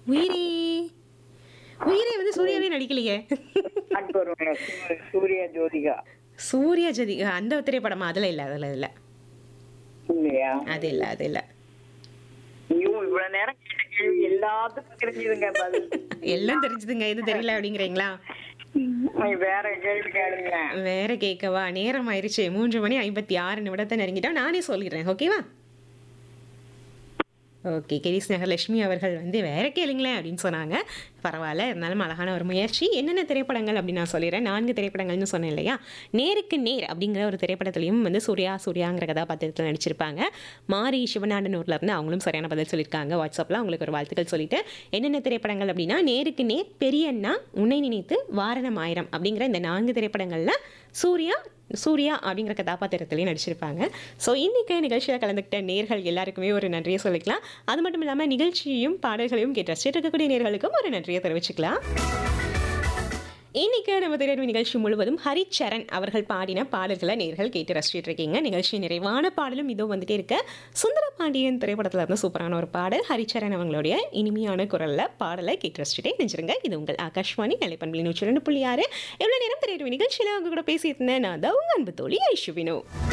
உயிரே உயிரே வந்து சூர்யாவே நடிக்கலையே பாட்டு வருவாங்க சூ- சூர்யா ஜோதிகா சூர்யா ஜதி அந்த திரைப்படமா அதில் இல்லை அதில் இல்லை இல்லையா அது இல்லை அது இல்லை ஐயோ இவ்வளவு நேரம் கேட்ட கேள்வி எல்லாத்துக்கும் தெரிஞ்சுதுங்க பதில் எல்லாம் தெரிஞ்சுதுங்க எது தெரியல அப்படிங்கிறீங்களா நீ வேற கேள்வி கேளுங்க வேற கேட்கவா நேரம் ஆயிருச்சு மூன்று மணி ஐம்பத்தி ஆறு நிமிடத்தை நெருங்கிட்டா நானே சொல்லிடுறேன் ஓகேவா ஓகே கிரீஸ் நகர் லட்சுமி அவர்கள் வந்து வேற கேளுங்களேன் அப்படின்னு சொன்னாங்க பரவாயில்ல இருந்தாலும் அழகான ஒரு முயற்சி என்னென்ன திரைப்படங்கள் அப்படின்னு நான் சொல்லிடுறேன் நான்கு திரைப்படங்கள்னு சொன்னேன் இல்லையா நேருக்கு நேர் அப்படிங்கிற ஒரு திரைப்படத்துலையும் வந்து சூர்யா சூர்யாங்கிற கதாபாத்திரத்தில் நடிச்சிருப்பாங்க மாரி சிவநாடனூர்ல இருந்து அவங்களும் சரியான பதில் சொல்லியிருக்காங்க வாட்ஸ்அப்பில் அவங்களுக்கு ஒரு வாழ்த்துக்கள் சொல்லிட்டு என்னென்ன திரைப்படங்கள் அப்படின்னா நேருக்கு நேர் பெரியண்ணா உன்னை நினைத்து வாரணம் ஆயிரம் அப்படிங்கிற இந்த நான்கு திரைப்படங்களில் சூர்யா சூர்யா அப்படிங்கிற கதாபாத்திரத்திலையும் நடிச்சிருப்பாங்க ஸோ இன்றைக்கி நிகழ்ச்சியில் கலந்துக்கிட்ட நேர்கள் எல்லாருக்குமே ஒரு நன்றியை சொல்லிக்கலாம் அது மட்டும் இல்லாமல் நிகழ்ச்சியையும் பாடல்களையும் கேட்டு ரசிச்சிட்டு இருக்கக்கூடிய நேர்களுக்கும் ஒரு நன்றியை தெரிவிச்சுக்கலாம் இன்னைக்கு நம்ம திரையரங்கு நிகழ்ச்சி முழுவதும் ஹரிச்சரண் அவர்கள் பாடின பாடல்களை நேர்கள் கேட்டு ரசிச்சிட்டு இருக்கீங்க நிகழ்ச்சி நிறைவான பாடலும் இதோ வந்துட்டே இருக்க சுந்தர பாண்டியன் திரைப்படத்தில் இருந்து சூப்பரான ஒரு பாடல் ஹரிச்சரண் அவங்களுடைய இனிமையான குரல்ல பாடலை கேட்டு ரசிச்சுட்டே நினைச்சிருங்க இது உங்கள் ஆகாஷ்வாணி நிலைப்பண்பலி நூற்றி ரெண்டு புள்ளி ஆறு எவ்வளோ நேரம் திரையரங்கு நிகழ்ச்சியில் அவங்க கூட பேசிட்டு இருந்தேன் நான் தான் உங்கள் அன்பு தோழி ஐஷுவினோ